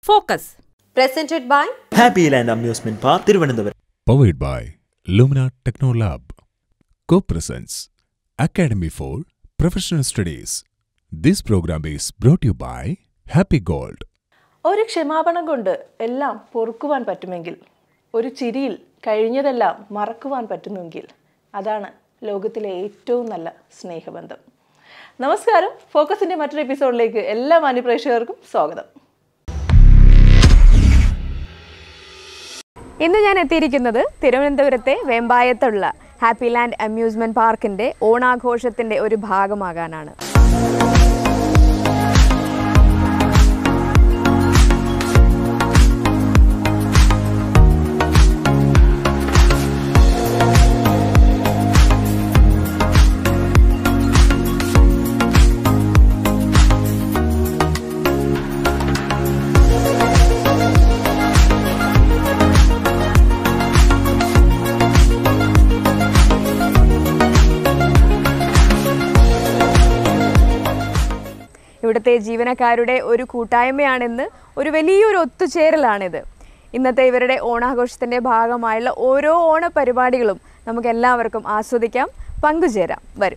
Focus presented by happy land amusement park Thiruvananthapuram powered by Lumina Technolab. Co-presents Academy for Professional Studies. This program is brought to you by Happy Gold. ഒരു ക്ഷമാപണം കൊണ്ട് എല്ലാം പൊറുക്കുവാൻ പറ്റുമെങ്കിൽ ഒരു ചിരിയിൽ കഴിഞ്ഞതെല്ലാം മറക്കുവാൻ പറ്റുമെങ്കിൽ അതാണ് ലോകത്തിലെ ഏറ്റവും നല്ല സ്നേഹബന്ധം നമസ്കാരം ഫോക്കസിൻ്റെ മറ്റൊരു എപ്പിസോഡിലേക്ക് എല്ലാ മാന്യപ്രേക്ഷകർക്കും സ്വാഗതം ഇന്ന് ഞാൻ എത്തിയിരിക്കുന്നത് തിരുവനന്തപുരത്തെ വെമ്പായത്തുള്ള ഹാപ്പി ലാൻഡ് അമ്യൂസ്മെന്റ് പാർക്കിന്റെ ഓണാഘോഷത്തിന്റെ ഒരു ഭാഗമാകാനാണ് ഇവിടുത്തെ ജീവനക്കാരുടെ ഒരു കൂട്ടായ്മയാണെന്ന് ഒരു വലിയൊരു ഒത്തുചേരലാണിത് ഇന്നത്തെ ഇവരുടെ ഓണാഘോഷത്തിന്റെ ഭാഗമായുള്ള ഓരോ ഓണ പരിപാടികളും നമുക്ക് എല്ലാവർക്കും ആസ്വദിക്കാം പങ്കുചേരാം വരും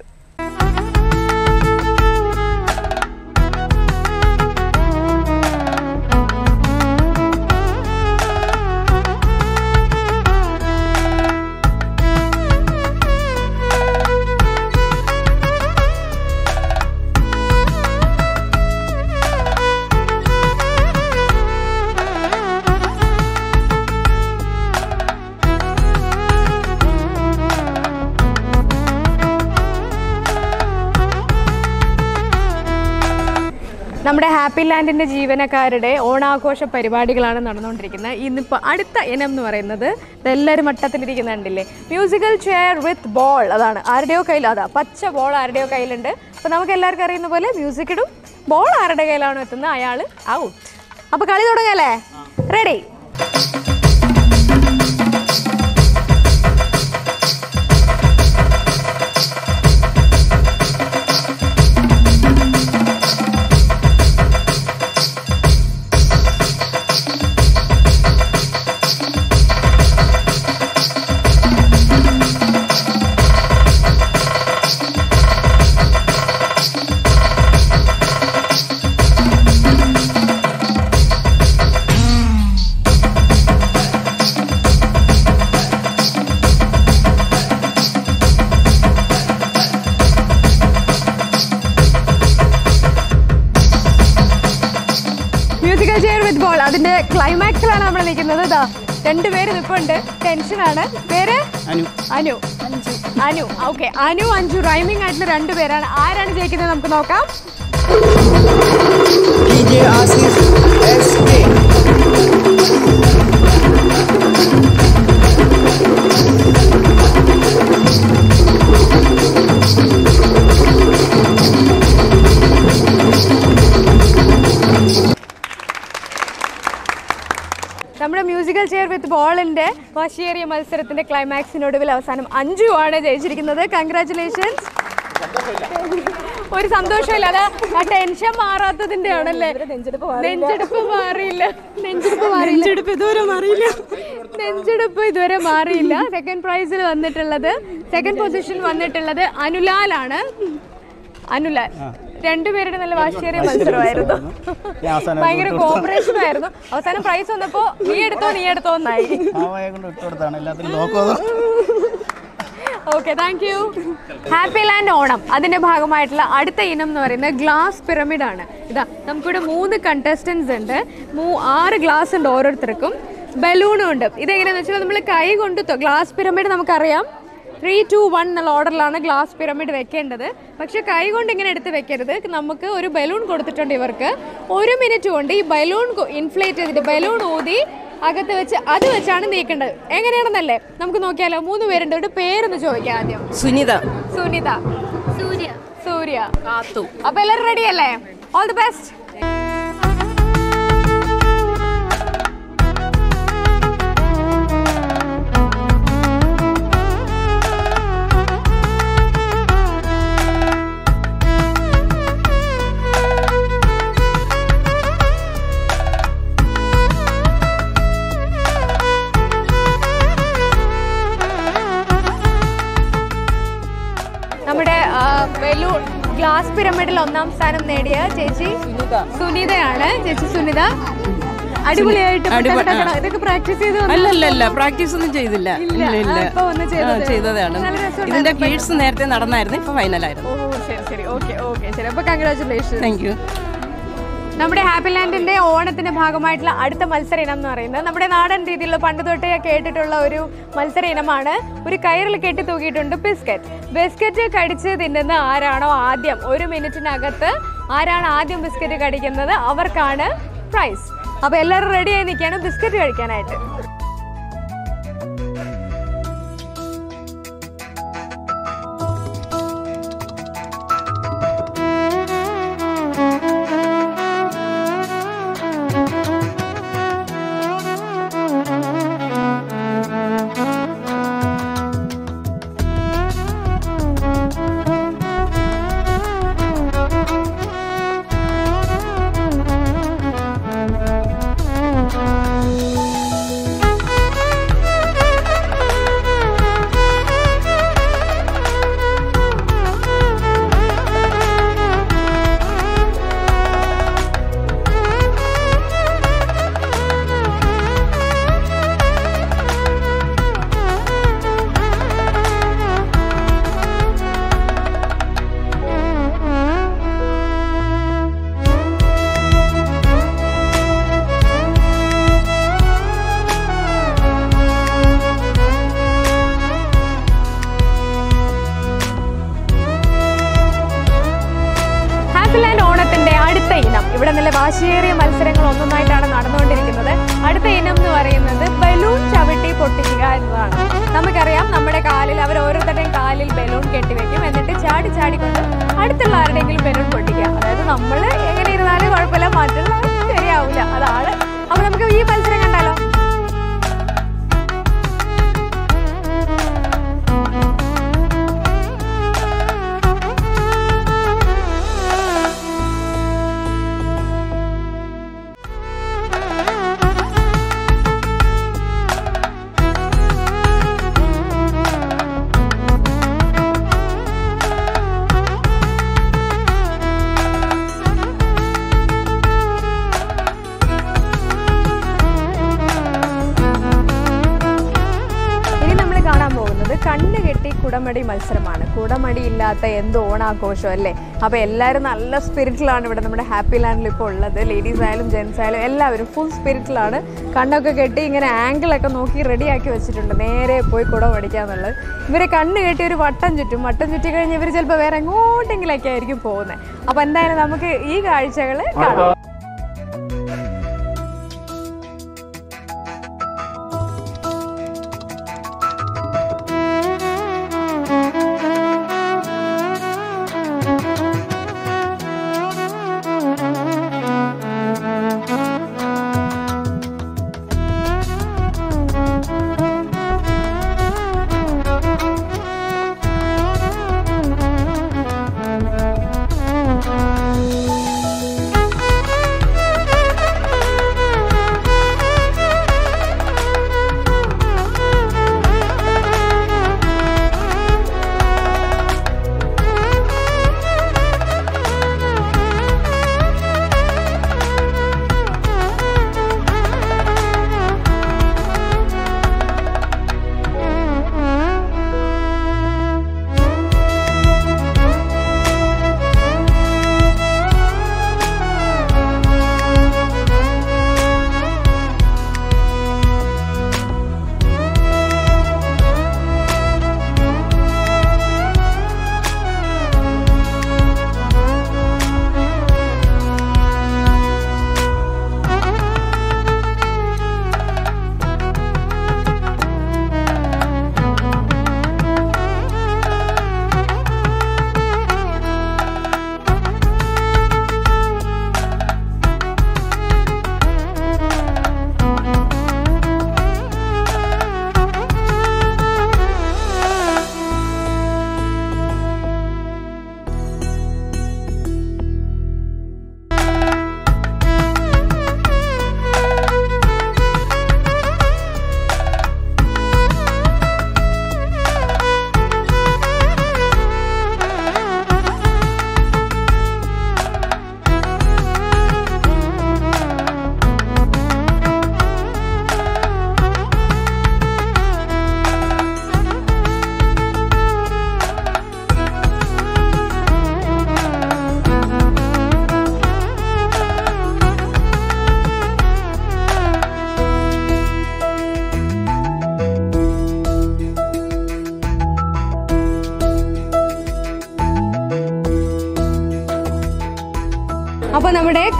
നമ്മുടെ ഹാപ്പി ലാൻഡിന്റെ ജീവനക്കാരുടെ ഓണാഘോഷ പരിപാടികളാണ് നടന്നുകൊണ്ടിരിക്കുന്നത് ഇന്നിപ്പോൾ അടുത്ത ഇനം എന്ന് പറയുന്നത് ഇതെല്ലാവരും വട്ടത്തിലിരിക്കുന്ന കണ്ടില്ലേ മ്യൂസിക്കൽ ചെയർ വിത്ത് ബോൾ അതാണ് ആരുടെയോ കയ്യിൽ അതാ പച്ച ബോൾ ആരുടെയോ കയ്യിലുണ്ട് അപ്പോൾ നമുക്ക് എല്ലാവർക്കും അറിയുന്ന പോലെ മ്യൂസിക് ഇടും ബോൾ ആരുടെ കയ്യിലാണോ എത്തുന്നത് അയാൾ ഔട്ട് അപ്പോൾ കളി തുടങ്ങല്ലേ ready musical chair with ball അതിന്റെ ക്ലൈമാക്സിലാണ് നമ്മൾ നിൽക്കുന്നത് ഇതാ രണ്ടുപേര് നിൽപ്പുണ്ട് ടെൻഷനാണ് പേര് അനു അനു അനു ഓക്കെ അനു അഞ്ചു റൈമിംഗ് ആയിട്ടുള്ള രണ്ടുപേരാണ് ആരാണ് ജയിക്കുന്നത് നമുക്ക് നോക്കാം നമ്മുടെ മ്യൂസിക്കൽ ചെയർ വിത്ത് ബോളിന്റെ വാശിയേറിയ മത്സരത്തിന്റെ ക്ലൈമാക്സിനൊടുവിൽ അവസാനം അഞ്ചു ആണ് ജയിച്ചിരിക്കുന്നത് കൺഗ്രാറ്റുലേഷൻസ് ഒരു സന്തോഷമില്ല അത് ആ ടെൻഷൻ മാറാത്തതിന്റെ ആണല്ലേ നെഞ്ചെടുപ്പ് മാറിയില്ല നെഞ്ചെടുപ്പ് മാറിയില്ല നെഞ്ചെടുപ്പ് ഇതുവരെ മാറിയില്ല നെഞ്ചെടുപ്പ് ഇതുവരെ മാറിയില്ല സെക്കൻഡ് പ്രൈസിൽ വന്നിട്ടുള്ളത് സെക്കൻഡ് പൊസിഷൻ വന്നിട്ടുള്ളത് അനുലാലാണ് അനുലാൽ രണ്ടുപേരുടെ നല്ല വാശിയേറിയ മത്സരമായിരുന്നു ഭയങ്കര കോപ്പറേഷൻ ആയിരുന്നു അവസാനം പ്രൈസ് വന്നപ്പോ നീ എടുത്തോ നീ എടുത്തോ എന്നായി okay thank you happy land Onam അതിന്റെ ഭാഗമായിട്ടുള്ള അടുത്ത ഇനം എന്ന് പറയുന്നത് ഗ്ലാസ് പിരമിഡ് ആണ് ഇതാ നമുക്കിവിടെ മൂന്ന് കണ്ടസ്റ്റൻസ് ഉണ്ട് മൂ ആറ് ഗ്ലാസ് ഉണ്ട് ഓരോരുത്തർക്കും ബലൂണും ഉണ്ട് ഇതെങ്ങനെയാണെന്ന് വെച്ചാൽ നമ്മൾ കൈ കൊണ്ട് ഗ്ലാസ് പിരമിഡ് നമുക്കറിയാം ത്രീ ടു വൺ എന്നുള്ള ഓർഡറിലാണ് ഗ്ലാസ് പിരമിഡ് വെക്കേണ്ടത് പക്ഷെ കൈ കൊണ്ട് ഇങ്ങനെ എടുത്ത് വെക്കരുത് നമുക്ക് ഒരു ബലൂൺ കൊടുത്തിട്ടുണ്ട് ഇവർക്ക് ഒരു മിനിറ്റ് കൊണ്ട് ഈ ബലൂൺ ഇൻഫ്ലേറ്റ് ചെയ്തിട്ട് ബലൂൺ ഊതി അകത്ത് വെച്ച് അത് വെച്ചാണ് നീക്കേണ്ടത് എങ്ങനെയാണെന്നല്ലേ നമുക്ക് നോക്കിയാലോ മൂന്ന് പേരുണ്ട് ഇവിടെ പേരൊന്ന് ചോദിക്കാം ആദ്യം സുനിത സുനിത സൂര്യ സൂര്യ കാത്തു അപ്പൊ എല്ലാവരും റെഡി അല്ലേ all the best balloon glass പിരമിഡിൽ ഒന്നാം സ്ഥാനം നേടിയ ചേച്ചി സുനിതയാണ് ചേച്ചി സുനിത അടിപൊളിയായിട്ട് അടിപൊളി, പെട്ടെന്ന് ആ. ഇതൊക്കെ പ്രാക്ടീസ് ചെയ്ത് വന്നതാ? അല്ലല്ല പ്രാക്ടീസ് ഒന്നും ചെയ്തില്ല ഇല്ല, ഇല്ല ഇല്ല ആ, ഇപ്പൊ വന്ന് ചെയ്തതേ ആ, ചെയ്തതാണ് ഉള്ളൂ. നല്ല രസമുണ്ടായിരുന്നു. ഇതിന്റെ കീഴ്സ് നേരത്തെ നടന്നായിരുന്നു ഇപ്പൊ ഫൈനലായിരുന്നു ഓ ശരി ശരി ഓക്കെ ഓക്കെ ശരി അപ്പൊ കൺഗ്രാറ്റുലേഷൻ താങ്ക് യു നമ്മുടെ ഹാപ്പി ലാൻഡിന്റെ ഓണത്തിന്റെ ഭാഗമായിട്ടുള്ള അടുത്ത മത്സര ഇനം എന്ന് പറയുന്നത് നമ്മുടെ നാടൻ രീതിയിലുള്ള പണ്ട് തൊട്ടേ കേട്ടിട്ടുള്ള ഒരു മത്സര ഇനമാണ് ഒരു കയറിൽ കെട്ടി തൂക്കിയിട്ടുണ്ട് ബിസ്ക്കറ്റ് ബിസ്ക്കറ്റ് കടിച്ച് തിന്നുന്ന ആരാണോ ആദ്യം ഒരു മിനിറ്റിനകത്ത് ആരാണ് ആദ്യം ബിസ്ക്കറ്റ് കടിക്കുന്നത് അവർക്കാണ് പ്രൈസ് അപ്പൊ എല്ലാവരും റെഡി ആയി നിൽക്കുകയാണ് ബിസ്ക്കറ്റ് കഴിക്കാനായിട്ട് ഹാപ്പി ലാൻഡ് ഓണത്തിന്റെ അടുത്ത ഇനം ഇവിടെ നല്ല വാശിയേറിയ മത്സരങ്ങൾ ഒന്നൊന്നായിട്ടാണ് നടന്നുകൊണ്ടിരിക്കുന്നത് അടുത്ത ഇനം എന്ന് പറയുന്നത് ബലൂൺ ചവിട്ടി പൊട്ടിക്കുക എന്നതാണ് നമുക്കറിയാം നമ്മുടെ കാലിൽ അവർ ഓരോരുത്തരുടെയും കാലിൽ ബലൂൺ കെട്ടിവെക്കും എന്നിട്ട് ചാടി ചാടിക്കൊണ്ട് അടുത്തുള്ള ആരുടെയെങ്കിലും ബലൂൺ പൊട്ടിക്കുക അതായത് നമ്മൾ എങ്ങനെ ഇരുന്നാലും കുഴപ്പമില്ല മറ്റുള്ളവർ ശരിയാവില്ല അതാണ് അപ്പൊ നമുക്ക് ഈ മത്സരം കണ്ടാലോ ഇനി നമ്മൾ കാണാൻ പോകുന്നത് കണ്ണ് കെട്ടി കുടമടി മത്സരമാണ് കുടമടി ഇല്ലാത്ത എന്ത് ഓണാഘോഷം അല്ലേ അപ്പോൾ എല്ലാവരും നല്ല സ്പിരിറ്റിലാണ് ഇവിടെ നമ്മുടെ ഹാപ്പി ലാൻഡിൽ ഇപ്പോൾ ഉള്ളത് ലേഡീസ് ആയാലും ജെൻസ് ആയാലും എല്ലാവരും ഫുൾ സ്പിരിറ്റിലാണ് കണ്ണൊക്കെ കെട്ടി ഇങ്ങനെ ആംഗിളൊക്കെ നോക്കി റെഡിയാക്കി വെച്ചിട്ടുണ്ട് നേരെ പോയി കുട പഠിക്കാന്നുള്ളത് ഇവരെ കണ്ണ് കെട്ടി ഒരു വട്ടം ചുറ്റും വട്ടം ചുറ്റി കഴിഞ്ഞ് ഇവർ ചിലപ്പോൾ വേറെ എങ്ങോട്ടെങ്കിലൊക്കെ ആയിരിക്കും പോകുന്നത് അപ്പോൾ എന്തായാലും നമുക്ക് ഈ കാഴ്ചകൾ കാണാം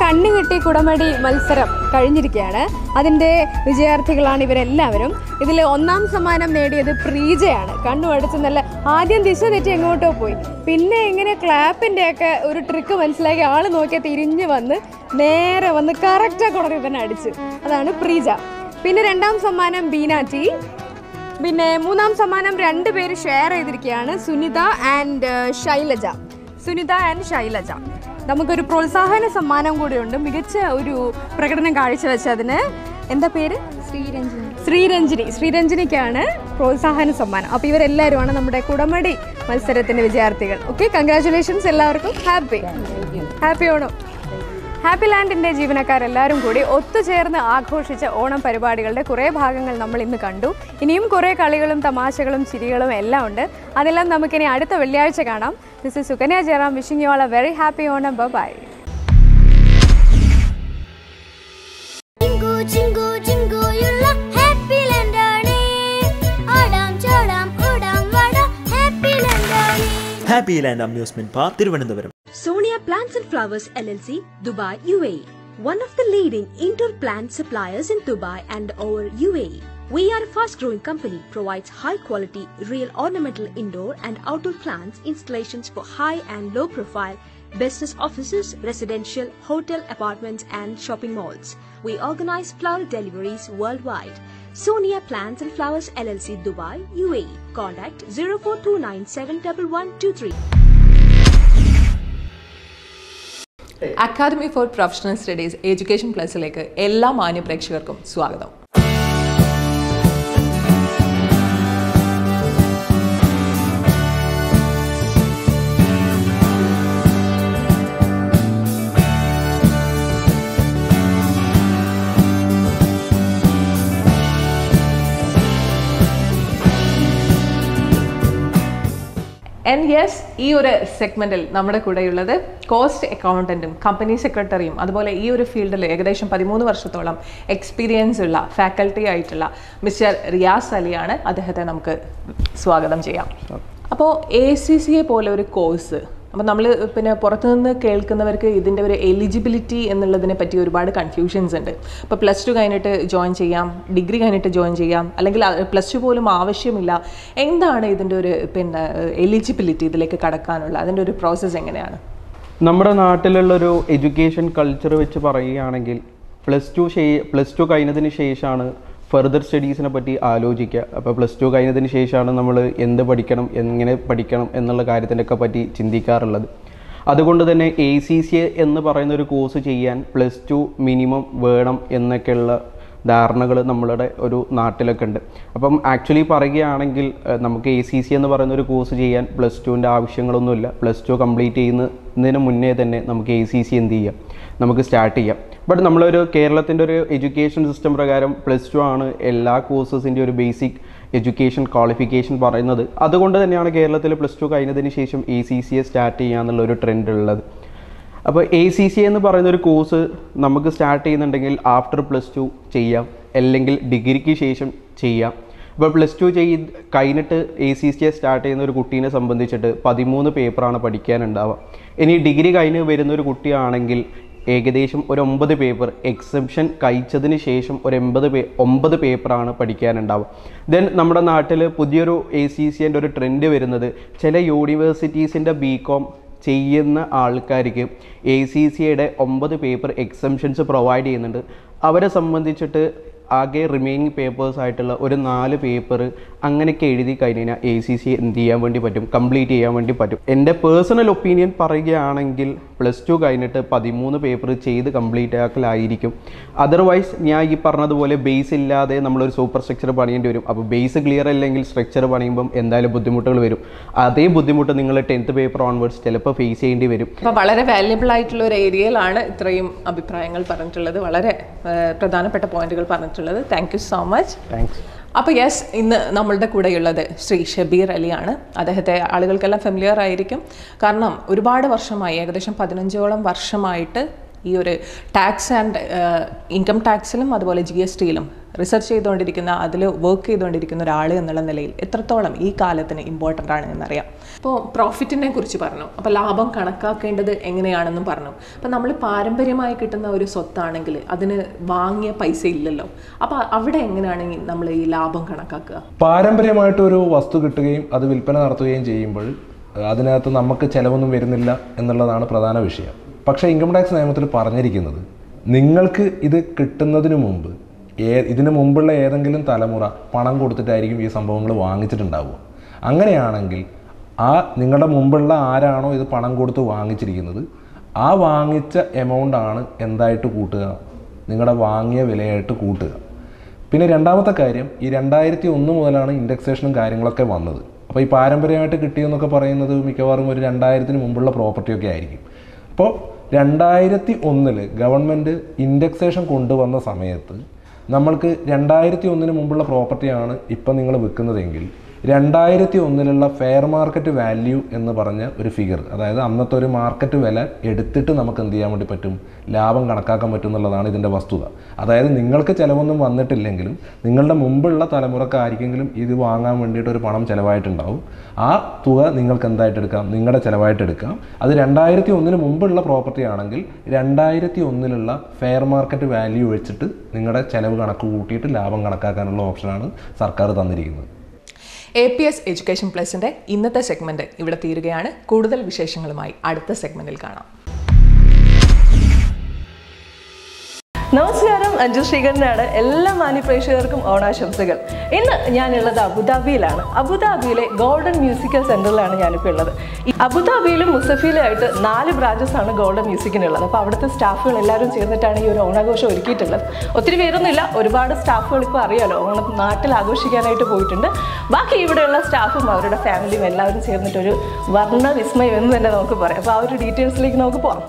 കണ്ണുകെട്ടി കുടമടി മത്സരം കഴിഞ്ഞിരിക്കുകയാണ് അതിൻ്റെ വിജയാർത്ഥികളാണ് ഇവരെല്ലാവരും ഇതിൽ ഒന്നാം സമ്മാനം നേടിയത് പ്രീജയാണ് കണ്ണു അടിച്ച് നല്ല ആദ്യം ദിശ തെറ്റി എങ്ങോട്ടോ പോയി പിന്നെ ഇങ്ങനെ ക്ലാപ്പിൻ്റെ ഒക്കെ ഒരു ട്രിക്ക് മനസ്സിലാക്കി ആൾ നോക്കിയാൽ തിരിഞ്ഞ് വന്ന് നേരെ വന്ന് കറക്റ്റാ കുടറി തന്നെ അടിച്ച് അതാണ് പ്രീജ പിന്നെ രണ്ടാം സമ്മാനം ബീനാറ്റി പിന്നെ മൂന്നാം സമ്മാനം രണ്ട് പേര് ഷെയർ ചെയ്തിരിക്കുകയാണ് സുനിത ആൻഡ് ശൈലജ സുനിത ആൻഡ് ശൈലജ നമുക്കൊരു പ്രോത്സാഹന സമ്മാനം കൂടിയുണ്ട് മികച്ച ഒരു പ്രകടനം കാഴ്ചവെച്ചതിന് എന്താ പേര് ശ്രീരഞ്ജിനി ശ്രീരഞ്ജിനി ശ്രീരഞ്ജിനിക്കാണ് പ്രോത്സാഹന സമ്മാനം അപ്പോൾ ഇവരെല്ലാവരുമാണ് നമ്മുടെ കുടമടി മത്സരത്തിന്റെ വിജയാർത്ഥികൾ ഓക്കെ കൺഗ്രാറ്റുലേഷൻസ് എല്ലാവർക്കും ഹാപ്പി ഹാപ്പി ഓണം ഹാപ്പി ലാൻഡിൻ്റെ ജീവനക്കാരെല്ലാവരും കൂടി ഒത്തുചേർന്ന് ആഘോഷിച്ച ഓണം പരിപാടികളുടെ കുറേ ഭാഗങ്ങൾ നമ്മൾ ഇന്ന് കണ്ടു ഇനിയും കുറേ കളികളും തമാശകളും ചിരികളും എല്ലാം ഉണ്ട് അതെല്ലാം നമുക്കിനി അടുത്ത വെള്ളിയാഴ്ച കാണാം this is Sukanya Jayaram wishing you all a very happy Onam bye ചിങ്കു ചിങ്കു ചിങ്കു യുള്ള ഹാപ്പി ലണ്ടാണേ ആടാം ചാടാം ഓടാം വാടാം ഹാപ്പി ലണ്ടാണേ happy land amusement park Thiruvananthapuram Sonia Plants and Flowers LLC, Dubai, UAE. One of the leading indoor plant suppliers in Dubai and over UAE. We are a fast growing company, provides high quality, real ornamental indoor and outdoor plants installations for high and low profile business offices, residential, hotel apartments and shopping malls. We organize flower deliveries worldwide. Sonia Plants and Flowers LLC, Dubai, UAE. Contact 0429 academy for professional studies education പ്ലസിലേക്ക് എല്ലാ മാന്യ പ്രേക്ഷകർക്കും സ്വാഗതം and yes ഈ ഒരു സെഗ്മെന്റിൽ നമ്മുടെ കൂടെയുള്ളത് കോസ്റ്റ് അക്കൗണ്ടന്റും കമ്പനി സെക്രട്ടറിയും അതുപോലെ ഈ ഒരു ഫീൽഡിൽ ഏകദേശം പതിമൂന്ന് വർഷത്തോളം എക്സ്പീരിയൻസ് ഉള്ള ഫാക്കൽറ്റി ആയിട്ടുള്ള മിസ്റ്റർ റിയാസ് അലിയാണ് അദ്ദേഹത്തെ നമുക്ക് സ്വാഗതം ചെയ്യാം അപ്പോൾ എ സി സി എ പോലെ ഒരു കോഴ്സ് അപ്പോൾ നമ്മൾ പിന്നെ പുറത്തുനിന്ന് കേൾക്കുന്നവർക്ക് ഇതിൻ്റെ ഒരു എലിജിബിലിറ്റി എന്നുള്ളതിനെ പറ്റി ഒരുപാട് കൺഫ്യൂഷൻസ് ഉണ്ട് ഇപ്പോൾ പ്ലസ് ടു കഴിഞ്ഞിട്ട് ജോയിൻ ചെയ്യാം ഡിഗ്രി കഴിഞ്ഞിട്ട് ജോയിൻ ചെയ്യാം അല്ലെങ്കിൽ പ്ലസ് ടു പോലും ആവശ്യമില്ല എന്താണ് ഇതിൻ്റെ ഒരു പിന്നെ എലിജിബിലിറ്റി ഇതിലേക്ക് കടക്കാനുള്ള അതിൻ്റെ ഒരു പ്രോസസ്സ് എങ്ങനെയാണ് നമ്മുടെ നാട്ടിലുള്ളൊരു എഡ്യൂക്കേഷൻ കൾച്ചർ വെച്ച് പറയുകയാണെങ്കിൽ പ്ലസ് ടു പ്ലസ് ടു കഴിഞ്ഞതിന് ശേഷമാണ് ഫെർദർ സ്റ്റഡീസിനെ പറ്റി ആലോചിക്കുക അപ്പോൾ പ്ലസ് ടു കഴിഞ്ഞതിന് ശേഷമാണ് നമ്മൾ എന്ത് പഠിക്കണം എങ്ങനെ പഠിക്കണം എന്നുള്ള കാര്യത്തിനൊക്കെ പറ്റി ചിന്തിക്കാറുള്ളത് അതുകൊണ്ട് തന്നെ എ സി സി എ എന്ന് പറയുന്ന ഒരു കോഴ്സ് ചെയ്യാൻ പ്ലസ് ടു മിനിമം വേണം എന്നൊക്കെയുള്ള ധാരണകൾ നമ്മളുടെ ഒരു നാട്ടിലൊക്കെ ഉണ്ട് അപ്പം ആക്ച്വലി പറയുകയാണെങ്കിൽ ഏഹ്, നമുക്ക് എ സി സി എന്ന് പറയുന്ന ഒരു കോഴ്സ് ചെയ്യാൻ പ്ലസ് ടുവിൻ്റെ ആവശ്യങ്ങളൊന്നുമില്ല പ്ലസ് ടു കംപ്ലീറ്റ് ചെയ്യുന്നതിന് മുന്നേ തന്നെ നമുക്ക് എ സി സി എന്ത് ചെയ്യാം നമുക്ക് സ്റ്റാർട്ട് ചെയ്യാം ബട്ട് നമ്മളൊരു കേരളത്തിൻ്റെ ഒരു എഡ്യൂക്കേഷൻ സിസ്റ്റം പ്രകാരം പ്ലസ് ടു ആണ് എല്ലാ കോഴ്സസിൻ്റെ ഒരു ബേസിക് എഡ്യൂക്കേഷൻ ക്വാളിഫിക്കേഷൻ പറയുന്നത് അതുകൊണ്ട് തന്നെയാണ് കേരളത്തിൽ പ്ലസ് ടു കഴിഞ്ഞതിന് ശേഷം A C C A start ചെയ്യാന്നുള്ള ഒരു ട്രെൻഡ് ഉള്ളത് അപ്പോൾ എ സി സി എന്ന് പറയുന്ന ഒരു കോഴ്സ് നമുക്ക് സ്റ്റാർട്ട് ചെയ്യുന്നുണ്ടെങ്കിൽ ആഫ്റ്റർ പ്ലസ് ടു ചെയ്യാം അല്ലെങ്കിൽ ഡിഗ്രിക്ക് ശേഷം ചെയ്യാം ഇപ്പോൾ പ്ലസ് ടു ചെയ്ത് കഴിഞ്ഞിട്ട് A C C A start ചെയ്യുന്ന ഒരു കുട്ടീനെ സംബന്ധിച്ചിട്ട് പതിമൂന്ന് പേപ്പറാണ് പഠിക്കാനുണ്ടാവുക ഇനി ഡിഗ്രി കഴിഞ്ഞ് വരുന്ന ഒരു കുട്ടിയാണെങ്കിൽ ഏകദേശം ഒരു ഒമ്പത് പേപ്പർ എക്സെപ്ഷൻ കഴിച്ചതിന് ശേഷം ഒരു എൺപത് പേ ഒമ്പത് പേപ്പറാണ് പഠിക്കാനുണ്ടാവുക ദെൻ നമ്മുടെ നാട്ടിൽ പുതിയൊരു എ സി സി ഒരു ട്രെൻഡ് വരുന്നത് ചില യൂണിവേഴ്സിറ്റീസിൻ്റെ ബി കോം ചെയ്യുന്ന ആൾക്കാർക്ക് എ സി സിയുടെ ഒമ്പത് പേപ്പർ എക്സംഷൻസ് പ്രൊവൈഡ് ചെയ്യുന്നുണ്ട് അവരെ സംബന്ധിച്ചിട്ട് ആകെ റിമൈനിങ് പേപ്പേഴ്സ് ആയിട്ടുള്ള ഒരു നാല് പേപ്പർ അങ്ങനെയൊക്കെ എഴുതി കഴിഞ്ഞാൽ എ സി സി എന്ത് ചെയ്യാൻ വേണ്ടി പറ്റും കംപ്ലീറ്റ് ചെയ്യാൻ വേണ്ടി പറ്റും എൻ്റെ പേഴ്സണൽ ഒപ്പീനിയൻ പറയുകയാണെങ്കിൽ പ്ലസ് ടു കഴിഞ്ഞിട്ട് പതിമൂന്ന് പേപ്പർ ചെയ്ത് കംപ്ലീറ്റ് ആക്കലായിരിക്കും അതർവൈസ് ഞാൻ ഈ പറഞ്ഞതുപോലെ ബേസ് ഇല്ലാതെ നമ്മളൊരു സൂപ്പർ സ്ട്രക്ചർ പണിയേണ്ടി വരും അപ്പോൾ ബേസ് ക്ലിയർ അല്ലെങ്കിൽ സ്ട്രക്ചർ പണിയുമ്പം എന്തായാലും ബുദ്ധിമുട്ടുകൾ വരും അതേ ബുദ്ധിമുട്ട് നിങ്ങൾ ടെൻത്ത് പേപ്പർ ഓൺവേർഡ്സ് ചിലപ്പോൾ ഫേസ് ചെയ്യേണ്ടി വരും അപ്പോൾ വളരെ വാല്യബിൾ ആയിട്ടുള്ള ഒരു ഏരിയയിലാണ് ഇത്രയും അഭിപ്രായങ്ങൾ പറഞ്ഞിട്ടുള്ളത് വളരെ ആ, പ്രധാനപ്പെട്ട പോയിന്റുകൾ പറഞ്ഞിട്ടുള്ളത് thank you so much thanks അപ്പോൾ യെസ് ഇന്ന് നമ്മളുടെ കൂടെയുള്ളത് ശ്രീ ഷബീർ അലിയാണ് അദ്ദേഹത്തെ ആളുകൾക്കെല്ലാം ഫെമിലിയർ ആയിരിക്കും കാരണം ഒരുപാട് വർഷമായി ഏകദേശം പതിനഞ്ചോളം വർഷമായിട്ട് ഈ ഒരു ടാക്സ് ആൻഡ് ഇൻകം ടാക്സിലും അതുപോലെ ജി എസ് ടിയിലും റിസർച്ച് ചെയ്തുകൊണ്ടിരിക്കുന്ന അതിൽ വർക്ക് ചെയ്തുകൊണ്ടിരിക്കുന്ന ഒരാൾ എന്നുള്ള നിലയിൽ എത്രത്തോളം ഈ കാലത്തിന് ഇമ്പോർട്ടൻ്റ് ആണ് എന്നറിയാം ഇപ്പോൾ പ്രോഫിറ്റിനെ കുറിച്ച് പറഞ്ഞു അപ്പോൾ ലാഭം കണക്കാക്കേണ്ടത് എങ്ങനെയാണെന്നും പറഞ്ഞു അപ്പോൾ നമ്മൾ പാരമ്പര്യമായി കിട്ടുന്ന ഒരു സ്വത്താണെങ്കിൽ അതിന് വാങ്ങിയ പൈസ ഇല്ലല്ലോ അപ്പോൾ അവിടെ എങ്ങനെയാണ് ഈ നമ്മൾ ഈ ലാഭം കണക്കാക്കുക പാരമ്പര്യമായിട്ട് ഒരു വസ്തു കിട്ടുകയും അത് വിൽപ്പന നടത്തുകയും ചെയ്യുമ്പോൾ അതിനകത്ത് നമുക്ക് ചിലവൊന്നും വരുന്നില്ല എന്നുള്ളതാണ് പ്രധാന വിഷയം പക്ഷേ ഇൻകം ടാക്സ് നിയമത്തിൽ പറഞ്ഞിരിക്കുന്നത് നിങ്ങൾക്ക് ഇത് കിട്ടുന്നതിന് മുമ്പ് ഏ ഇതിന് മുമ്പുള്ള ഏതെങ്കിലും തലമുറ പണം കൊടുത്തിട്ടായിരിക്കും ഈ സംഭവങ്ങൾ വാങ്ങിച്ചിട്ടുണ്ടാവുക അങ്ങനെയാണെങ്കിൽ ആ നിങ്ങളുടെ മുമ്പുള്ള ആരാണോ ഇത് പണം കൊടുത്ത് വാങ്ങിച്ചിരിക്കുന്നത് ആ വാങ്ങിച്ച എമൗണ്ട് ആണ് എന്തായിട്ട് കൂട്ടുക നിങ്ങളുടെ വാങ്ങിയ വിലയായിട്ട് കൂട്ടുക പിന്നെ രണ്ടാമത്തെ കാര്യം ഈ രണ്ടായിരത്തി ഒന്ന് മുതലാണ് ഇൻഡെക്സേഷനും കാര്യങ്ങളൊക്കെ വന്നത് അപ്പോൾ ഈ പാരമ്പര്യമായിട്ട് കിട്ടിയെന്നൊക്കെ പറയുന്നത് മിക്കവാറും ഒരു രണ്ടായിരത്തിന് മുമ്പുള്ള പ്രോപ്പർട്ടിയൊക്കെ ആയിരിക്കും അപ്പോൾ രണ്ടായിരത്തി ഒന്നിൽ ഗവൺമെൻറ് ഇൻഡെക്സേഷൻ കൊണ്ടുവന്ന സമയത്ത് നമ്മൾക്ക് രണ്ടായിരത്തി ഒന്നിന് മുമ്പുള്ള പ്രോപ്പർട്ടിയാണ് ഇപ്പം നിങ്ങൾ വിൽക്കുന്നതെങ്കിൽ രണ്ടായിരത്തി ഒന്നിലുള്ള ഫെയർ മാർക്കറ്റ് വാല്യൂ എന്ന് പറഞ്ഞ ഒരു ഫിഗർ അതായത് അന്നത്തെ ഒരു മാർക്കറ്റ് വില എടുത്തിട്ട് നമുക്ക് എന്ത് ചെയ്യാൻ വേണ്ടി പറ്റും ലാഭം കണക്കാക്കാൻ പറ്റും എന്നുള്ളതാണ് ഇതിൻ്റെ വസ്തുത അതായത് നിങ്ങൾക്ക് ചിലവൊന്നും വന്നിട്ടില്ലെങ്കിലും നിങ്ങളുടെ മുമ്പുള്ള തലമുറക്കാർക്കെങ്കിലും ഇത് വാങ്ങാൻ വേണ്ടിയിട്ട് ഒരു പണം ചിലവായിട്ടുണ്ടാവും ആ തുക നിങ്ങൾക്ക് എന്തായിട്ട് എടുക്കാം നിങ്ങളുടെ ചിലവായിട്ട് എടുക്കാം അത് രണ്ടായിരത്തി ഒന്നിന് മുമ്പുള്ള പ്രോപ്പർട്ടി ആണെങ്കിൽ രണ്ടായിരത്തി ഒന്നിലുള്ള ഫെയർ മാർക്കറ്റ് വാല്യൂ വെച്ചിട്ട് നിങ്ങളുടെ ചിലവ് കണക്ക് കൂട്ടിയിട്ട് ലാഭം കണക്കാക്കാനുള്ള ഓപ്ഷനാണ് സർക്കാർ തന്നിരിക്കുന്നത് എ പി എസ് എഡ്യൂക്കേഷൻ പ്ലസിൻ്റെ ഇന്നത്തെ സെഗ്മെൻറ്റ് ഇവിടെ തീരുകയാണ് കൂടുതൽ വിശേഷങ്ങളുമായി അടുത്ത സെഗ്മെൻറ്റിൽ കാണാം നമസ്കാരം അഞ്ജു ശ്രീകരനാണ് എല്ലാ മാന്യപ്രേക്ഷകർക്കും ഓണാശംസകൾ ഇന്ന് ഞാനുള്ളത് അബുദാബിയിലാണ് അബുദാബിയിലെ ഗോൾഡൻ മ്യൂസിക്കൽ സെന്ററിലാണ് ഞാനിപ്പോൾ ഉള്ളത് ഈ അബുദാബിയിലും മുസഫിലും ആയിട്ട് നാല് ബ്രാഞ്ചസ് ആണ് ഗോൾഡൻ മ്യൂസിക്കിനുള്ളത് അപ്പോൾ അവിടുത്തെ സ്റ്റാഫുകൾ എല്ലാവരും ചേർന്നിട്ടാണ് ഈ ഒരു ഓണാഘോഷം ഒരുക്കിയിട്ടുള്ളത് ഒത്തിരി പേരൊന്നുമില്ല ഒരുപാട് സ്റ്റാഫുകൾ ഇപ്പോൾ അറിയാലോ ഓണം നാട്ടിൽ ആഘോഷിക്കാനായിട്ട് പോയിട്ടുണ്ട് ബാക്കി ഇവിടെയുള്ള സ്റ്റാഫും അവരുടെ ഫാമിലിയും എല്ലാവരും ചേർന്നിട്ടൊരു വർണ്ണ വിസ്മയം എന്ന് തന്നെ നമുക്ക് പറയാം അപ്പോൾ ആ ഒരു ഡീറ്റെയിൽസിലേക്ക് നമുക്ക് പോകാം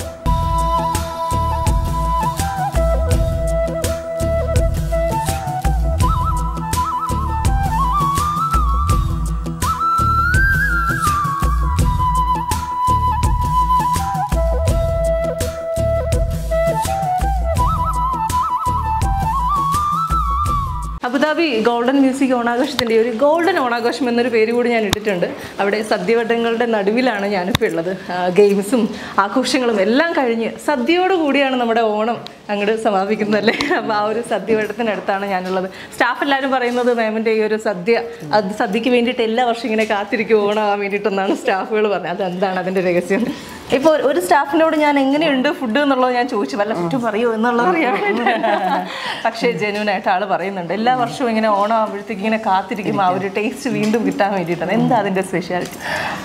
അബുദാബി ഗോൾഡൻ മ്യൂസിക് ഓണാഘോഷത്തിൻ്റെ ഒരു ഗോൾഡൻ ഓണാഘോഷം എന്നൊരു പേര് കൂടി ഞാൻ ഇട്ടിട്ടുണ്ട് അവിടെ സദ്യവട്ടങ്ങളുടെ നടുവിലാണ് ഞാനിപ്പോൾ ഉള്ളത് ആ, ഗെയിംസും ആഘോഷങ്ങളും എല്ലാം കഴിഞ്ഞ് സദ്യയോട് കൂടിയാണ് നമ്മുടെ ഓണം അങ്ങോട്ട് സമാപിക്കുന്നതല്ലേ അപ്പോൾ ആ ഒരു സദ്യവട്ടത്തിനടുത്താണ് ഞാനുള്ളത് സ്റ്റാഫ് എല്ലാവരും പറയുന്നത് മാമിൻ്റെ ഈ ഒരു സദ്യ അത് സദ്യക്ക് വേണ്ടിയിട്ട് എല്ലാ വർഷവും ഇങ്ങനെ കാത്തിരിക്കും ഓണമാകാൻ വേണ്ടിയിട്ടെന്നാണ് സ്റ്റാഫുകൾ പറഞ്ഞത് അതെന്താണ് അതിൻ്റെ രഹസ്യം ഇപ്പോൾ ഒരു സ്റ്റാഫിനോട് ഞാൻ എങ്ങനെയുണ്ട് ഫുഡ് എന്നുള്ളത് ഞാൻ ചോദിച്ചു വല്ല കുറ്റം പറയുമോ എന്നുള്ളത് അറിയാൻ വേണ്ടിയിട്ട്. പക്ഷേ ജെന്യൂൻ ആയിട്ട് ആള് പറയുന്നുണ്ട് എല്ലാ വർഷവും ഇങ്ങനെ ഓണം ആകുമ്പോഴത്തേക്ക് ഇങ്ങനെ കാത്തിരിക്കും ആ ഒരു ടേസ്റ്റ് വീണ്ടും കിട്ടാൻ വേണ്ടിയിട്ടാണ് എന്താ അതിന്റെ സ്പെഷ്യാലിറ്റി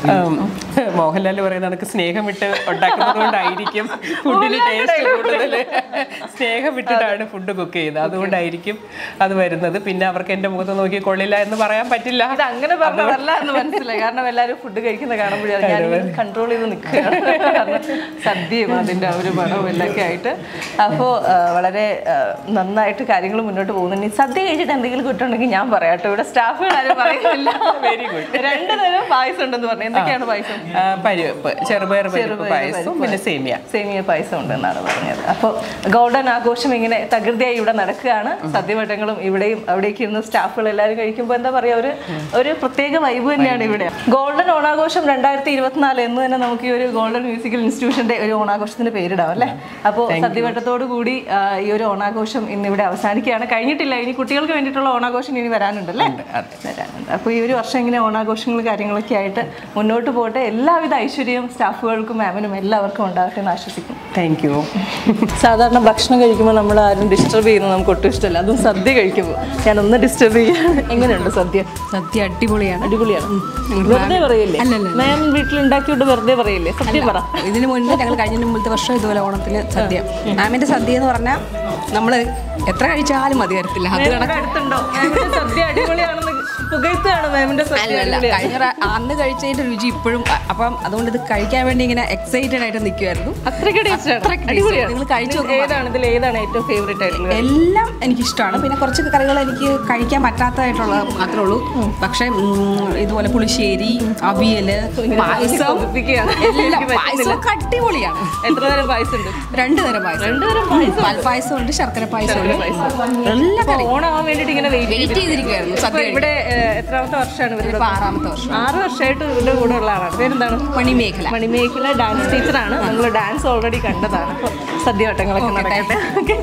മോഹൻലാൽ പറയുന്ന കണക്ക് സ്നേഹം വിട്ട് ഉണ്ടാക്കുന്നത് കൊണ്ടായിരിക്കും ഫുഡിന് ടേസ്റ്റ് കൂടുതൽ സ്നേഹം വിട്ടിട്ടാണ് ഫുഡ് കുക്ക് ചെയ്യുന്നത് അതുകൊണ്ടായിരിക്കും അത് വരുന്നത് പിന്നെ അവർക്ക് എൻ്റെ മുഖത്ത് നോക്കി കൊള്ളില്ല എന്ന് പറയാൻ പറ്റില്ല ഇത് അങ്ങനെ പറഞ്ഞതല്ല എന്ന് മനസ്സിലായി കാരണം എല്ലാവരും ഫുഡ് കഴിക്കുന്ന കാണുമ്പോഴാണ് ഞാൻ കൺട്രോൾ ചെയ്ത് നിൽക്കുകയാണ് കാരണം സദ്യയും അതിൻ്റെ ആ ഒരു മണവും എല്ലാം ആയിട്ട് അപ്പോൾ വളരെ ആ, നന്നായിട്ട് കാര്യങ്ങൾ മുന്നോട്ട് പോകുന്നുണ്ട് ഈ സദ്യ കഴിച്ചിട്ട് എന്തെങ്കിലും കുറ്റമുണ്ടെങ്കിൽ ഞാൻ പറയാം കേട്ടോ ഇവിടെ സ്റ്റാഫുകൾ ആരും പറയുന്നില്ല വെരി ഗുഡ് രണ്ട് തരം പായസം ഉണ്ടെന്ന് പറഞ്ഞു എന്തൊക്കെയാണ് പായസം പരിപ്പ് ചെറുപയർ പരിപ്പ് ചെറുപയർ പായസവും പരിപ്പ് പിന്നെ സേമിയ സേമിയ പായസം ഉണ്ടെന്നാണ് പറഞ്ഞത് അപ്പോൾ ഗോൾഡൻ ആഘോഷം ഇങ്ങനെ തകൃതിയായി ഇവിടെ നടക്കുകയാണ് സദ്യവട്ടങ്ങളും ഇവിടെയും അവിടേക്ക് ഇരുന്ന് സ്റ്റാഫുകൾ എല്ലാവരും കഴിക്കുമ്പോൾ എന്താ പറയുക ഒരു ഒരു പ്രത്യേക വൈബ് തന്നെയാണ് ഇവിടെ ഗോൾഡൻ ഓണാഘോഷം രണ്ടായിരത്തി ഇരുപത്തിനാല് എന്ന് തന്നെ നമുക്ക് ഈ ഒരു ഗോൾഡൻ മ്യൂസിക്കൽ ഇൻസ്റ്റിറ്റ്യൂഷന്റെ ഒരു ഓണാഘോഷത്തിന് പേരിടാം അല്ലേ അപ്പോൾ സദ്യവട്ടത്തോടു കൂടി ആ, ഈ ഒരു ഓണാഘോഷം ഇന്ന് ഇവിടെ അവസാനിക്കുകയാണ് കഴിഞ്ഞിട്ടില്ല ഇനി കുട്ടികൾക്ക് വേണ്ടിയിട്ടുള്ള ഓണാഘോഷം ഇനി വരാനുണ്ടല്ലേ വരാനുണ്ട് അപ്പോൾ ഈ ഒരു വർഷം ഇങ്ങനെ ഓണാഘോഷങ്ങളും കാര്യങ്ങളൊക്കെ ആയിട്ട് മുന്നോട്ട് പോട്ടെ എല്ലാവിധ ഐശ്വര്യവും സ്റ്റാഫുകൾക്കും മാമിനും എല്ലാവർക്കും ഉണ്ടാകട്ടെ എന്ന് ആശ്വസിക്കും താങ്ക് യു സാധാരണ ഭക്ഷണം കഴിക്കുമ്പോൾ നമ്മൾ ആരും ഡിസ്റ്റർബ് ചെയ്യുന്നത് നമുക്ക് ഒട്ടും ഇഷ്ടമല്ല അതും സദ്യ കഴിക്കുമ്പോൾ ഞാൻ ഒന്ന് ഡിസ്റ്റർബ് ചെയ്യാണ് എങ്ങനെയുണ്ട് സദ്യ സദ്യ അടിപൊളിയാണ് അടിപൊളിയാണ് വെറുതെ പറയില്ലേ മാം വീട്ടിൽ ഉണ്ടാക്കിയോണ്ട് വെറുതെ പറയില്ലേ സദ്യ പറ ഇതിന് മുൻപ് ഞങ്ങൾ കഴിഞ്ഞ മുമ്പത്തെ വർഷം ഇതുപോലെ ഓണത്തിന് സദ്യ മാമിന്റെ സദ്യ എന്ന് പറഞ്ഞാൽ നമ്മൾ എത്ര കഴിച്ചാലും മതി വരത്തില്ല അത് നേരെ കണക്ക് അടുത്തുണ്ടോ മാമിന്റെ സദ്യ അടിപൊളിയാണെന്ന് പുകഴ്ത്തുകയാണ് മാമിന്റെ അല്ലല്ല കഴിഞ്ഞ പ്രാ- അന്ന് കഴിച്ചതിന്റെ രുചി ഇപ്പോഴും അ- അപ്പം അതുകൊണ്ട് ഇത് കഴിക്കാൻ വേണ്ടി ഇങ്ങനെ എക്സൈറ്റഡ് ആയിട്ട് നിൽക്കുമായിരുന്നു അത്രയ്ക്ക് ടേസ്റ്റ് അത്രയ്ക്ക് taste ആണ്. നിങ്ങൾ കഴിച്ചു നോക്കുമ്പോൾ ഏതാണ് ഇതിൽ ഏതാണ് ഏറ്റവും ഫേവറേറ്റ് ആയിട്ടുള്ളത് എല്ലാം എനിക്കിഷ്ടമാണ് പിന്നെ കുറച്ച് കറികൾ എനിക്ക് കഴിക്കാൻ പറ്റാത്തതായിട്ടുള്ള മാത്രമേ ഉള്ളൂ പക്ഷേ ഉം, ഇതുപോലെ പുളിശ്ശേരി അവിയല് പായസം കൊതിപ്പിക്കുകയാണ്. എല്ലാം എനിക്ക് പറ്റുന്നില്ല. പായസം അടിപൊളിയാണ് എത്ര തരം പായസം ഉണ്ട് രണ്ട് തരം പായസം രണ്ട് തരം പായസം? പാൽപ്പായസം ഉണ്ട് ശർക്കര പായസം ഉണ്ട് പായസം. എല്ലാ അപ്പൊ കറി ഓണാവാൻ വേണ്ടിട്ട് ഇങ്ങനെ വെയിറ്റ് വെയിറ്റ് ചെയ്തിരിക്കുവായിരുന്നു സദ്യ ഇവിടെ ഏഹ്, എത്രാമത്തെ വർഷമാണ് ഇവരുടെ ഇപ്പൊ ആറാമത്തെ വർഷം ആറ് വർഷമായിട്ട് ഇവരുടെ കൂടെ ഉള്ള ആളാണ് പേരെന്താണ് മണിമേഖല മണിമേഖല ഡാൻസ് ടീച്ചറാണ് നമ്മൾ ഡാൻസ് ഓൾറെഡി കണ്ടതാണ് അപ്പോൾ സദ്യവട്ടങ്ങളൊക്കെ Okay, നടക്കട്ടെ ഓക്കെ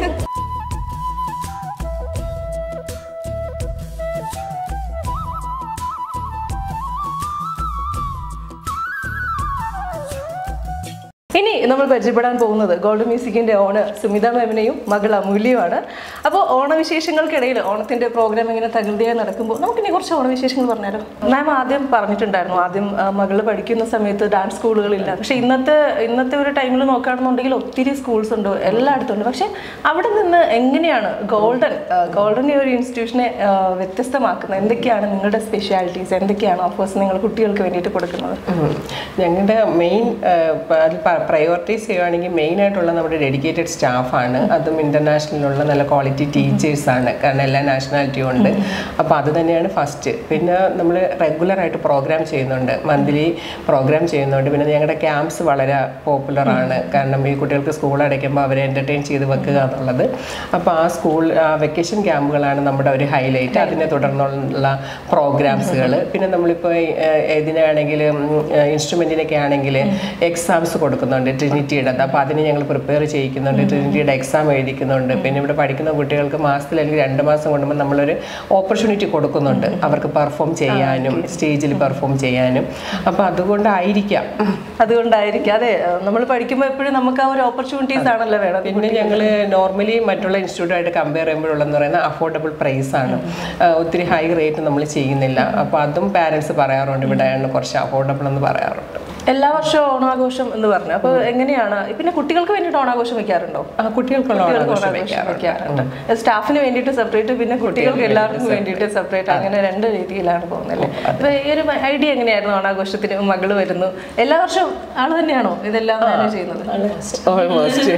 ഇനി നമ്മൾ പരിചയപ്പെടാൻ പോകുന്നത് ഗോൾഡ് മ്യൂസിക്കിന്റെ ഓണർ സുമിത മാമിനെയും മകൾ അമൂല്യയുമാണ് അപ്പോൾ ഓണവിശേഷങ്ങൾക്കിടയിൽ ഓണത്തിന്റെ പ്രോഗ്രാം ഇങ്ങനെ തകൃതിയായി നടക്കുമ്പോൾ നമുക്കിനി കുറച്ച് ഓണവിശേഷങ്ങൾ പറഞ്ഞാലോ മാം ആദ്യം പറഞ്ഞിട്ടുണ്ടായിരുന്നു ആദ്യം ആ, മകള് പഠിക്കുന്ന സമയത്ത് ഡാൻസ് സ്കൂളുകളില്ല പക്ഷെ ഇന്നത്തെ ഇന്നത്തെ ഒരു ടൈമിൽ നോക്കുകയാണെന്നുണ്ടെങ്കിൽ ഒത്തിരി സ്കൂൾസ് ഉണ്ട് എല്ലായിടത്തും ഉണ്ട് പക്ഷെ അവിടെ നിന്ന് എങ്ങനെയാണ് ഗോൾഡൻ ഗോൾഡൻ ഈ ഒരു ഇൻസ്റ്റിറ്റ്യൂഷനെ ആ, വ്യത്യസ്തമാക്കുന്നത് എന്തൊക്കെയാണ് നിങ്ങളുടെ സ്പെഷ്യാലിറ്റീസ് എന്തൊക്കെയാണ് ഓഫേഴ്സ് നിങ്ങൾ കുട്ടികൾക്ക് വേണ്ടിയിട്ട് കൊടുക്കുന്നത് ഞങ്ങളുടെ മെയിൻ അതിൽ പ്രയോറിറ്റൈസ് ചെയ്യുകയാണെങ്കിൽ മെയിൻ ആയിട്ടുള്ള നമ്മുടെ ഡെഡിക്കേറ്റഡ് സ്റ്റാഫാണ് അതും ഇന്റർനാഷണലുള്ള നല്ല ക്വാളിറ്റി ടീച്ചേഴ്സാണ് കാരണം എല്ലാ നാഷണാലിറ്റിയും ഉണ്ട് അപ്പോൾ അത് തന്നെയാണ് ഫസ്റ്റ് പിന്നെ നമ്മൾ റെഗുലറായിട്ട് പ്രോഗ്രാം ചെയ്യുന്നുണ്ട് മന്ത്ലി പ്രോഗ്രാം ചെയ്യുന്നുണ്ട് പിന്നെ ഞങ്ങളുടെ ക്യാമ്പ്സ് വളരെ പോപ്പുലറാണ് കാരണം ഈ കുട്ടികൾക്ക് സ്കൂൾ അടയ്ക്കുമ്പോൾ അവരെ എൻ്റർടൈൻ ചെയ്ത് വെക്കുക എന്നുള്ളത് അപ്പോൾ ആ സ്കൂൾ വെക്കേഷൻ ക്യാമ്പുകളാണ് നമ്മുടെ ഒരു ഹൈലൈറ്റ് അതിനെ തുടർന്നുള്ള പ്രോഗ്രാംസുകൾ പിന്നെ നമ്മളിപ്പോൾ ഇതിനാണെങ്കിലും ഇൻസ്ട്രുമെൻറ്റിനൊക്കെ ആണെങ്കിൽ എക്സാംസ് കൊടുക്കുന്നുണ്ട് ട്രിനിറ്റിയുടെ അപ്പോൾ അതിന് ഞങ്ങൾ പ്രിപ്പയർ ചെയ്യിക്കുന്നുണ്ട് ട്രിനിറ്റിയുടെ എക്സാം എഴുതിക്കുന്നുണ്ട് പിന്നെ ഇവിടെ പഠിക്കുന്ന കുട്ടികൾക്ക് മാസത്തിൽ അല്ലെങ്കിൽ രണ്ട് മാസം കൊണ്ടുമ്പോൾ നമ്മളൊരു ഓപ്പർച്യൂണിറ്റി കൊടുക്കുന്നുണ്ട് അവർക്ക് പെർഫോം ചെയ്യാനും സ്റ്റേജിൽ പെർഫോം ചെയ്യാനും അപ്പോൾ അതുകൊണ്ടായിരിക്കാം അതുകൊണ്ടായിരിക്കും അതെ നമ്മൾ പഠിക്കുമ്പോൾ എപ്പോഴും നമുക്ക് ആ ഒരു ഓപ്പർച്യൂണിറ്റീസ് ആണല്ലോ വേണം പിന്നെ ഞങ്ങൾ നോർമലി മറ്റുള്ള ഇൻസ്റ്റിറ്റ്യൂട്ടായിട്ട് കമ്പയർ ചെയ്യുമ്പോഴുള്ളതെന്ന് പറയുന്നത് അഫോർഡബിൾ പ്രൈസ് ആണ് ആ, ഒത്തിരി ഹൈ റേറ്റ് നമ്മൾ ചെയ്യുന്നില്ല അപ്പോൾ അതും പാരൻസ് പറയാറുണ്ട് ഇവിടെ കുറച്ച് അഫോർഡബിൾ എന്ന് പറയാറുണ്ട് എല്ലാ വർഷവും ഓണാഘോഷം എന്ന് പറഞ്ഞു അപ്പോൾ എങ്ങനെയാണ് പിന്നെ കുട്ടികൾക്ക് വേണ്ടിയിട്ട് ഓണാഘോഷം വെക്കാറുണ്ടോ ആ കുട്ടികൾക്കുള്ള കുട്ടികൾക്ക് ഓണാഘോഷം ഓണാഘോഷം വെക്കാറുണ്ട്. വെക്കാറുണ്ട് സ്റ്റാഫിന് വേണ്ടിയിട്ട് സെപ്പറേറ്റ് പിന്നെ കുട്ടികൾക്ക് എല്ലാവർക്കും വേണ്ടിയിട്ട് സെപ്പറേറ്റ് അങ്ങനെ രണ്ട് രീതിയിലാണ് പോകുന്നത് അപ്പൊ ഈ ഒരു ഐഡിയ എങ്ങനെയായിരുന്നു ഓണാഘോഷത്തിന് മകള് വരുന്നു എല്ലാ വർഷവും ആള് തന്നെയാണോ ഇതെല്ലാം മാനേജ് ചെയ്യുന്നത് ഓൾമോസ്റ്റ്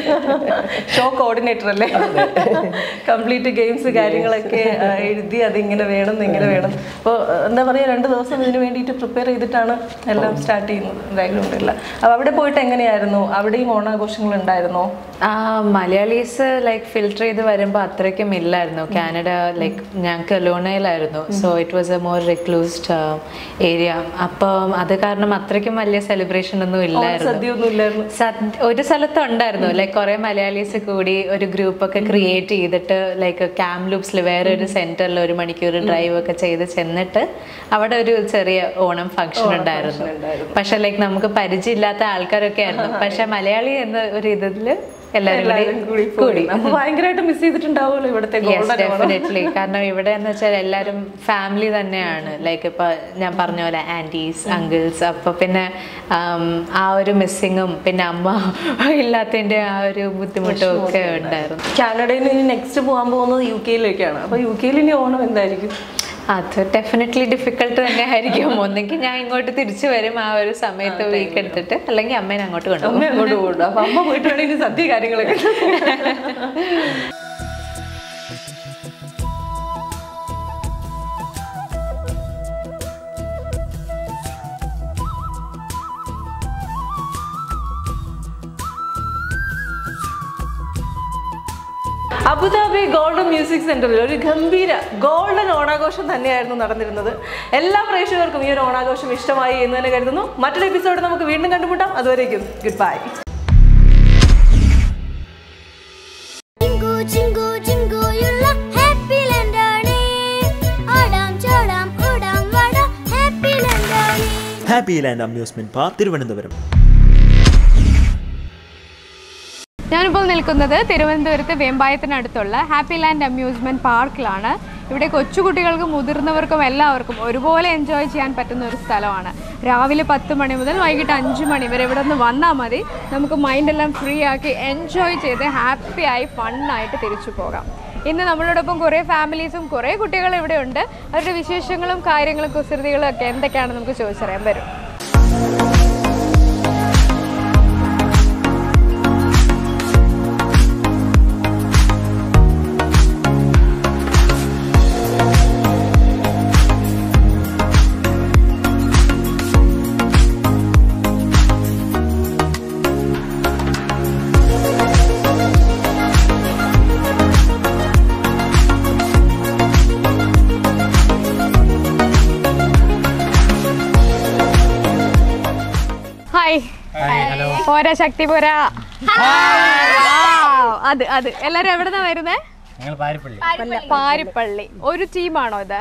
ഷോ കോർഡിനേറ്റർ അല്ലേ കംപ്ലീറ്റ് ഗെയിംസ് കാര്യങ്ങളൊക്കെ ആ, എഴുതി അതിങ്ങനെ വേണം ഇങ്ങനെ വേണം അപ്പോൾ എന്താ പറയുക രണ്ട് ദിവസം ഇതിന് വേണ്ടിയിട്ട് പ്രിപ്പയർ ചെയ്തിട്ടാണ് എല്ലാം സ്റ്റാർട്ട് ചെയ്യുന്നത് ബാക്ക്ഗ്രൗണ്ടില്ല അപ്പോൾ അവിടെ പോയിട്ട് എങ്ങനെയായിരുന്നു അവിടെയും ഓണാഘോഷങ്ങൾ ഉണ്ടായിരുന്നോ ആ മലയാളീസ് ലൈക്ക് ഫിൽട്ടർ ചെയ്ത് വരുമ്പോൾ അത്രയ്ക്കും ഇല്ലായിരുന്നു കാനഡ ലൈക്ക് ഞങ്ങൾക്ക് ലോണയിലായിരുന്നു so it was a more reclused area അപ്പം അത് കാരണം അത്രയ്ക്കും വലിയ സെലിബ്രേഷൻ ഒന്നും ഇല്ലായിരുന്നു സദ്യയൊന്നും ഇല്ലായിരുന്നു സദ്യ- ഒരു സ്ഥലത്ത് ഉണ്ടായിരുന്നു ലൈക്ക് കുറെ മലയാളീസ് കൂടി ഒരു ഗ്രൂപ്പ് ഒക്കെ ക്രിയേറ്റ് ചെയ്തിട്ട് ലൈക്ക് ക്യാമ്പ് ലൂപ്സിൽ വേറെ ഒരു സെന്ററിൽ ഒരു മണിക്കൂർ ഡ്രൈവ് ഒക്കെ ചെയ്ത് ചെന്നിട്ട് അവിടെ ഒരു ചെറിയ ഓണം ഫംഗ്ഷൻ ഉണ്ടായിരുന്നു പക്ഷെ ലൈക്ക് നമുക്ക് പരിചയമില്ലാത്ത ആൾക്കാരൊക്കെ ആയിരുന്നു പക്ഷെ മലയാളി എന്ന ഒരു ഇതില് എല്ലാവരും കൂടി കൂടി അപ്പൊ ഭയങ്കരമായിട്ട് മിസ് ചെയ്തിട്ടുണ്ടാവുമല്ലോ ഇവിടുത്തെ ഗോൾഡൻ ഓണം ഡെഫിനറ്റ്ലി കാരണം ഇവിടെ എന്ന് വെച്ചാൽ എല്ലാവരും ഫാമിലി തന്നെയാണ് ലൈക്ക് ഇപ്പൊ ഞാൻ പറഞ്ഞ പോലെ ആൻറ്റീസ് അങ്കിൾസ് അപ്പൊ പിന്നെ ആം, ആ ഒരു മിസ്സിങ്ങും പിന്നെ അമ്മ ഇല്ലാത്തതിന്റെ ആ ഒരു ബുദ്ധിമുട്ടും ഒക്കെ ഉണ്ടായിരുന്നു കാനഡയിൽ നിന്ന് ഇനി നെക്സ്റ്റ് പോകാൻ പോകുന്നത് യു കെയിലേക്കാണ് അപ്പൊ യു കെയിൽ ഇനി ഓണം എന്തായിരിക്കും അത് ഡെഫിനറ്റ്ലി ഡിഫിക്കൽട്ട് തന്നെ ആയിരിക്കും ഒന്നെങ്കിൽ ഞാൻ ഇങ്ങോട്ട് തിരിച്ചു വരും ആ ഒരു സമയത്ത് വീക്ക് എടുത്തിട്ട് അല്ലെങ്കിൽ അമ്മേനെ അങ്ങോട്ട് അമ്മ കൊണ്ടുപോകും അങ്ങോട്ട് പോകും അപ്പൊ അമ്മ പോയിട്ട് വേണമെങ്കിൽ ഇനി സദ്യ കാര്യങ്ങളൊക്കെ അബുദാബി ഗോൾഡൻ മ്യൂസിക് സെന്ററിൽ ഒരു ഗംഭീര ഗോൾഡൻ ഓണാഘോഷം തന്നെയായിരുന്നു നടന്നിരുന്നത് എല്ലാ പ്രേക്ഷകർക്കും ഈ ഒരു ഓണാഘോഷം ഇഷ്ടമായി എന്ന് തന്നെ കരുതുന്നു മറ്റൊരു എപ്പിസോഡ് നമുക്ക് വീണ്ടും കണ്ടുമുട്ടാം അതുവരേക്കും ഗുഡ് ബൈ ചിങ്കു ചിങ്കു ചിങ്കു യുള്ള ഹാപ്പി ലണ്ടാണേ ആടാം ചാടാം ഓടാം വാടാം ഹാപ്പി ലണ്ടാണേ happy land amusement park Thiruvananthapuram ഞാനിപ്പോൾ നിൽക്കുന്നത് തിരുവനന്തപുരത്ത് വേമ്പായത്തിനടുത്തുള്ള ഹാപ്പി ലാൻഡ് അമ്യൂസ്മെന്റ് പാർക്കിലാണ് ഇവിടെ കൊച്ചുകുട്ടികൾക്കും മുതിർന്നവർക്കും എല്ലാവർക്കും ഒരുപോലെ എൻജോയ് ചെയ്യാൻ പറ്റുന്ന ഒരു സ്ഥലമാണ് രാവിലെ പത്ത് മണി മുതൽ വൈകിട്ട് അഞ്ച് മണി വരെ ഇവിടെ നിന്ന് വന്നാൽ മതി നമുക്ക് മൈൻഡെല്ലാം ഫ്രീ ആക്കി എൻജോയ് ചെയ്ത് ഹാപ്പിയായി ഫണ്ണായിട്ട് തിരിച്ചു പോകാം ഇന്ന് നമ്മളോടൊപ്പം കുറേ ഫാമിലീസും കുറേ കുട്ടികളും ഇവിടെ ഉണ്ട് അവരുടെ വിശേഷങ്ങളും കാര്യങ്ങളും കുസൃതികളും ഒക്കെ എന്തൊക്കെയാണെന്ന് നമുക്ക് ചോദിച്ചറിയാൻ വരും ഹായ് പോരാ ശക്തി പോരാ Wow, അത് അത് എല്ലാരും എവിടെന്നാ വരുന്നേ പാരിപ്പള്ളി ഒരു ടീമാണോ ഇത്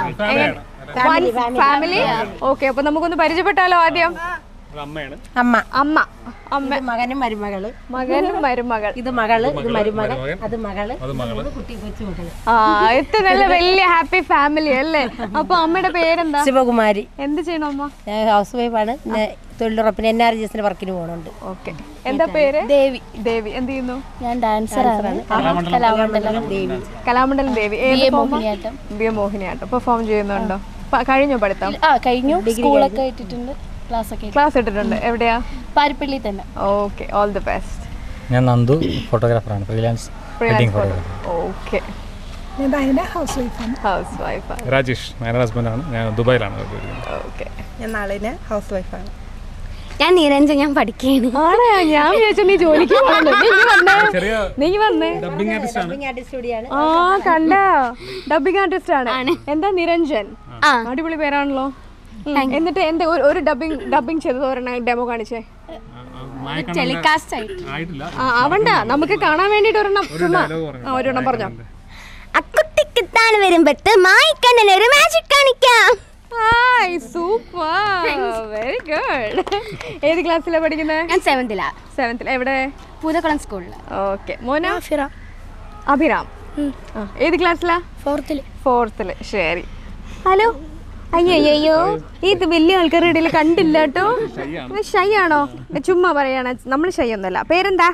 ഫാമിലി ഓക്കെ അപ്പൊ നമുക്കൊന്ന് പരിചയപ്പെട്ടാലോ ആദ്യം അമ്മ അമ്മ അമ്മ മകനും മരുമകള് മകനും മരുമകൾ ഇത് മകള് ഇത് മരുമകൾ അത് മകള് ഇത് കുട്ടി കൊച്ചു മകള് ആ എത്ര നല്ല വലിയ ഹാപ്പി ഫാമിലി അല്ലേ അപ്പൊ അമ്മയുടെ പേരെന്താ ശിവകുമാരി എന്ത് ചെയ്യണം അമ്മ ഞാൻ ഹൗസ് വൈഫാണ് പിന്നെ തൊഴിലുറപ്പിന് എൻ ആർ ജി എസിന് വർക്കിന് പോകുന്നുണ്ട് ഓക്കെ എന്താ പേര് ദേവി ദേവി എന്ത് ചെയ്യുന്നു ഞാൻ ഡാൻസറാണ് Kalamandalam Devi Kalamandalam Devi B A Mohiniyattam. B A Mohiniyattam perform ചെയ്യുന്നുണ്ടോ പ- കഴിഞ്ഞോ പഠിത്തം ആ കഴിഞ്ഞു സ്കൂളൊക്കെ ഇട്ടിട്ടുണ്ട് ക്ലാസ് ഒക്കെ ക്ലാസ് ഇട്ടിട്ടുണ്ട് എവിടെയാ പാരിപ്പള്ളി തന്നെ ഓക്കെ ഓൾ ദി ബെസ്റ്റ് ഞാൻ നന്ദു ഫോട്ടോഗ്രാഫറാണ് freelance wedding photographer okay house വൈഫാണ് ഹൗസ് വൈഫാണ് രാജേഷ് എൻ്റെ ഹസ്ബൻഡാണ് ഞാൻ ദുബായിലാണ് ഓക്കെ ഞാൻ നാളിന് ഹൗസ് വൈഫാണ് ഞാൻ നിരഞ്ജൻ ഞാൻ പഠിക്കുകയാണ് ആണോ ഞാൻ വിചാരിച്ചു നീ ജോലിക്ക് പോകുന്നു നീ ഇങ്ങ് വന്നേ ചെറിയ നീ ഇങ്ങ് വന്നേ ഡബിങ് ആർട്ടിസ്റ്റ് ആണ് ആർട്ടിസ്റ്റ് കൂടിയാണ് ആ കണ്ട ഡബിങ് ആർട്ടിസ്റ്റ് ആണ് എന്താ നിരഞ്ജൻ അടിപൊളി പേരാണല്ലോ എന്നിട്ട് എന്റെ ഒരു- ഒരു ഡബിങ് ഡബിങ് ചെയ്തത് ഒരെണ്ണം ഡെമോ കാണിച്ചേ ടെലികാസ്റ്റ് ആയിട്ട് ആയിട്ടില്ല ആ അവണ്ട നമുക്ക് കാണാൻ വേണ്ടിട്ട് ഒരെണ്ണം ചുമ്മാ ആ, ഒരെണ്ണം പറഞ്ഞോ അക്കുട്ടിക്കിട്ടാണ് വരുമ്പത്ത് മായിക്കണ്ണൻ ഒരു മാജിക് കാണിക്കാം ഹായ് സൂപ്പർ വെരി ഗുഡ് ഏത് ക്ലാസ്സിലാണ് പഠിക്കുന്നത് ഞാൻ സെവന്തിലാ സെവൻത്തിൽ എവിടെ പൂതക്കുളം സ്കൂളിൽ ഓക്കെ മോന അഭിറാം ആ, ഏത് ക്ലാസ്സിലാ ഫോർത്തിൽ ഫോർത്തിൽ ശരി ഹലോ അയ്യോ ഇത് വലിയ ആൾക്കാരുടെ ഇടയിൽ കണ്ടില്ല കേട്ടോ ഷൈ ആണോ ചുമ്മാ പറയാണ് നമ്മൾ ഷൈ ഒന്നുമല്ല പേരെന്താ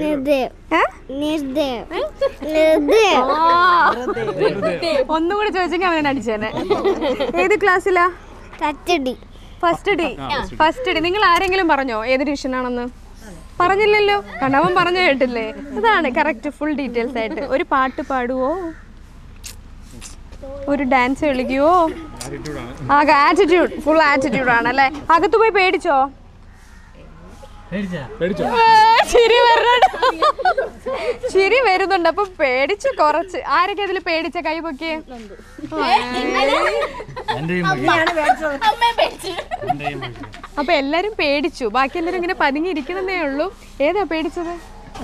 ഒന്നുകൂടി ചോദിച്ചെങ്കിൽ അവനെ അടിച്ചേനെ ഏത് ക്ലാസ്സിലാ ഫസ്റ്റ് ഡി ഫസ്റ്റ് ഡി നിങ്ങൾ ആരെങ്കിലും പറഞ്ഞോ ഏത് ഡിവിഷൻ ആണെന്ന് പറഞ്ഞില്ലല്ലോ കണ്ണവൻ പറഞ്ഞു കേട്ടില്ലേ അതാണ് കറക്റ്റ് ഫുൾ ഡീറ്റെയിൽസ് ആയിട്ട് ഒരു പാട്ട് പാടുവോ ഒരു ഡാൻസ് കളിക്കുവോ ആകെ ആറ്റിറ്റ്യൂഡ് ഫുൾ ആറ്റിറ്റ്യൂഡ് ആണ് അല്ലേ അകത്ത് പോയി പേടിച്ചോ ആ, ചിരി വരുന്നുണ്ട് ചിരി വരുന്നുണ്ട് അപ്പൊ പേടിച്ച് കുറച്ച് ആരൊക്കെ അതിൽ പേടിച്ച കൈ പൊക്കിയേ അപ്പൊ എല്ലാരും പേടിച്ചു ബാക്കി എല്ലാരും ഇങ്ങനെ പതുങ്ങി ഇരിക്കണമെന്നേ ഉള്ളൂ ഏതാ പേടിച്ചത്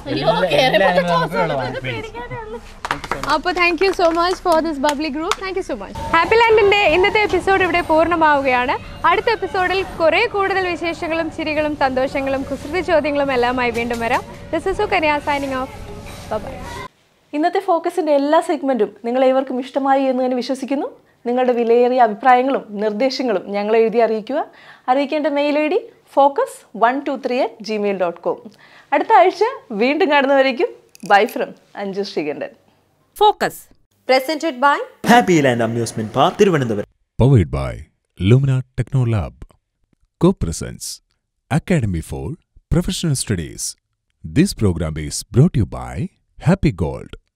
അപ്പോൾ thank you so much for this bubbly group thank you so much happy ലാൻഡിന്റെ ഇന്നത്തെ എപ്പിസോഡ് ഇവിടെ പൂർണ്ണമാവുകയാണ് അടുത്ത എപ്പിസോഡിൽ കുറേ കൂടുതൽ വിശേഷങ്ങളും ചിരികളും സന്തോഷങ്ങളും കുസൃതി ചോദ്യങ്ങളും എല്ലാമായി വീണ്ടും വരാം this is Kanya signing off bye ഇന്നത്തെ ഫോക്കസിൻ്റെ എല്ലാ സെഗ്മെൻറ്റും നിങ്ങൾ ഏവർക്കും ഇഷ്ടമായി എന്ന് തന്നെ വിശ്വസിക്കുന്നു നിങ്ങളുടെ വിലയേറിയ അഭിപ്രായങ്ങളും നിർദ്ദേശങ്ങളും ഞങ്ങളെ എഴുതി അറിയിക്കുക അറിയിക്കേണ്ട mail I D focus one two three at Gmail dot com അടുത്ത ആഴ്ച വീണ്ടും കാണുന്നവരേക്കും bye from Anju Sreekantan focus presented by happy land amusement park Thiruvananthapuram Powered by Lumina Technolab. Co-presents Academy for Professional Studies. This program is brought to you by Happy Gold